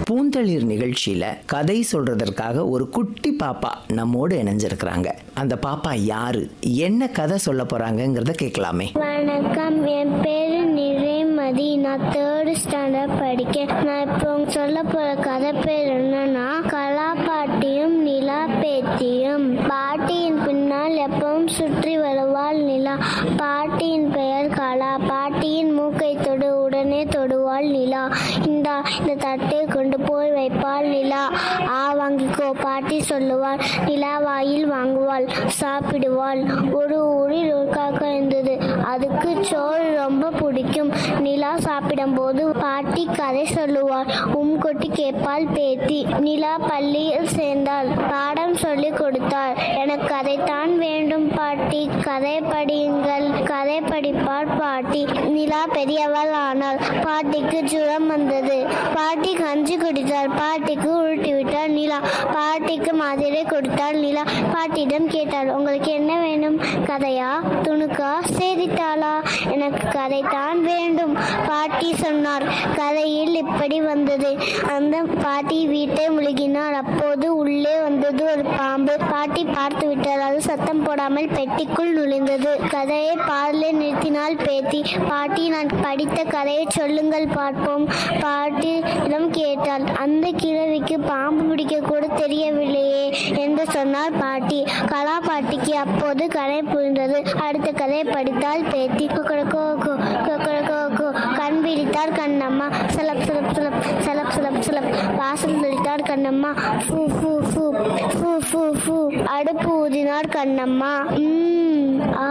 பூந்தளிர் நிகழ்ச்சியில கதை சொல்றதற்காக ஒரு குட்டி பாப்பா நம்மோடு இணைஞ்சிருக்கிறாங்க அந்த பாப்பா யாரு என்ன கதை சொல்ல போறாங்கங்கிறத கேட்கலாமே வணக்கம் என் பேரு நிறைமதி நான் தேர்டு ஸ்டாண்டர்ட் படிக்கேன் நான் இப்போ உங்களுக்கு சொல்ல போற கதை பேர் என்னன்னா கலா பாட்டியும் நிலா பேத்தியும் பாட்டியின் பின்னால் எப்பவும் சுற்றி வருவாள் நிலா பாட்டியின் பெயர் கலா பாட்டியின் மூக்கை தொடு உடனே தொடுவாள் நிலா இந்தா இந்த தட்டை கொண்டு போய் வைப்பாள் நிலா ஆ வாங்கிக்கோ பாட்டி சொல்லுவாள் நிலா வாயில் வாங்குவாள் சாப்பிடுவாள் ஒரு ஊரில் ஒரு காக்கா இருந்தது அதுக்கு சோறு ரொம்ப பிடிக்கும் நிலா சாப்பிடும்போது பாட்டி கதை சொல்லுவாள் உம் கொட்டி கேட்பாள் பேத்தி நிலா பள்ளியில் சேர்ந்தாள் பாடம் சொல்லி கொடுத்தாள் எனக்கு கதைத்தான் வேண்டும் பாட்டி கதை படியுங்கள் கதை படிப்பாள் பாட்டி நிலா பெரியவள் ஆனாள் பாட்டிக்கு ஜுரம் வந்தது பாட்டி கஞ்சி குடித்தாள் பாட்டிக்கு உருட்டி விட்டாள் நிலா பாட்டிக்கு மாத்திரை கொடுத்தாள் நிலா பாட்டியிடம் கேட்டாள் உங்களுக்கு என்ன வேணும் கதையா துணுக்கா செய்தித்தாளா எனக்கு கதைத்தான் வேண்டும் பாட்டி சொன்னார் கதையில் இப்படி வந்தது அந்த பாட்டி வீட்டை முழுகினார் அப்போது உள்ளே வந்தது ஒரு பாம்பு பாட்டி பார்த்து விட்டார் அது சத்தம் போடாமல் பெட்டிக்குள் நுழைந்தது கதையை பாடலை நிறுத்தினாள் பேத்தி பாட்டி நான் படித்த கதையை சொல்லுங்கள் பார்ப்போம் பாட்டியிடம் கேட்டாள் அந்த கிழவிக்கு பாம்பு பிடிக்க கூட தெரியவில்லையே என்று சொன்னார் பாட்டி கலா பாட்டிக்கு அப்போது கதை புரிந்தது அடுத்த கதையை படித்தால் பேத்தி கொக்கரக்கோ கொக்கரக்கோ கண் விழித்தார் கண்ணம்மா சலப் சலப் சலப் சலப் சலப் சலப் வாசல் தெளித்தார் கண்ணம்மா ஃபூ ஃபூ ஃபூ ஃபூ ஃபூ ஃபூ அடுப்பு ஊதினார் கண்ணம்மா ம், ஆ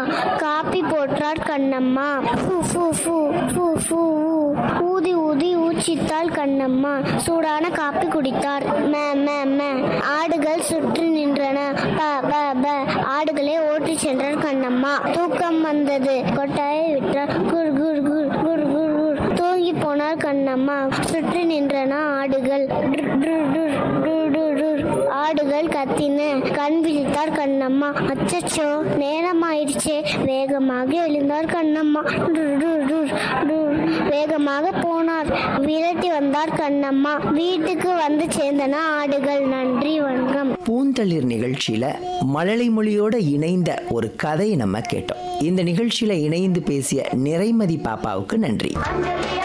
காப்பி போட்டார் கண்ணம்மா ஃபூ ஃபூ ஃபூ ஃபூ ஃபூ ஊ. ஊதி ஊதி ஊச்சித்தாள் கண்ணம்மா சூடான காப்பி குடித்தார் மே மே மே ஆடுகள் சுற்றி நின்றன ப ப ப ஆடுகளை ஓட்டி சென்றார் கண்ணம்மா தூக்கம் வந்தது கொட்டாயை விட்டார் குர் குர் குர் குர் குர் குர் தூங்கி போனார் கண்ணம்மா சுற்றி நின்றன ஆடுகள் டுர், டுர், டுர், டுர், டுர், டுர். ஆடுகள் கத்தின கண் விழித்தார் கண்ணம்மா அச்சச்சோ நேரம் ஆயிடுச்சே வேகமாக எழுந்தார் கண்ணம்மா டுர், டுர், டுர், டுர். வேகமாக போனார் விரட்டி வந்தார் கண்ணம்மா வீட்டுக்கு வந்து சேர்ந்தன ஆடுகள் நன்றி வணக்கம் பூந்தளிர் நிகழ்ச்சியில மழலை மொழியோட இணைந்த ஒரு கதை நம்ம கேட்டோம் இந்த நிகழ்ச்சியில இணைந்து பேசிய நிறைமதி பாப்பாவுக்கு நன்றி